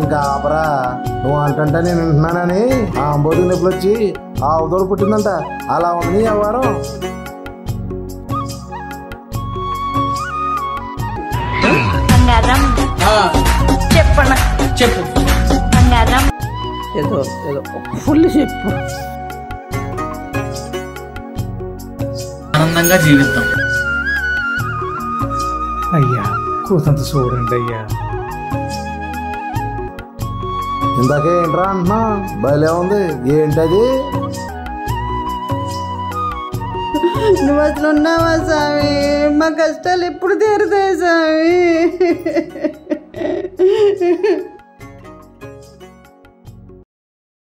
ఇంకా ఆపరా నువ్వు అంటంటే నేను వింటున్నానని ఆ అంబోతుకు నొప్పులు వచ్చి ఆ ఉదోడు పుట్టిందంట అలా ఉంది నీ వ్యవహారం బంగారం ఆ, చెప్పన చెప్పు బంగారం ఏదో ఏదో ఫుల్ చెప్పు ఆనందంగా జీవిద్దాం అయ్యా కూతంత చూడండి అయ్యా ఇందాకే ఏంట్రా అంటున్నా భలే ఉంది ఏంటది నువ్వు అసలు ఉన్నావా స్వామి మా కష్టాలు ఎప్పుడు తీరుతాయి స్వామి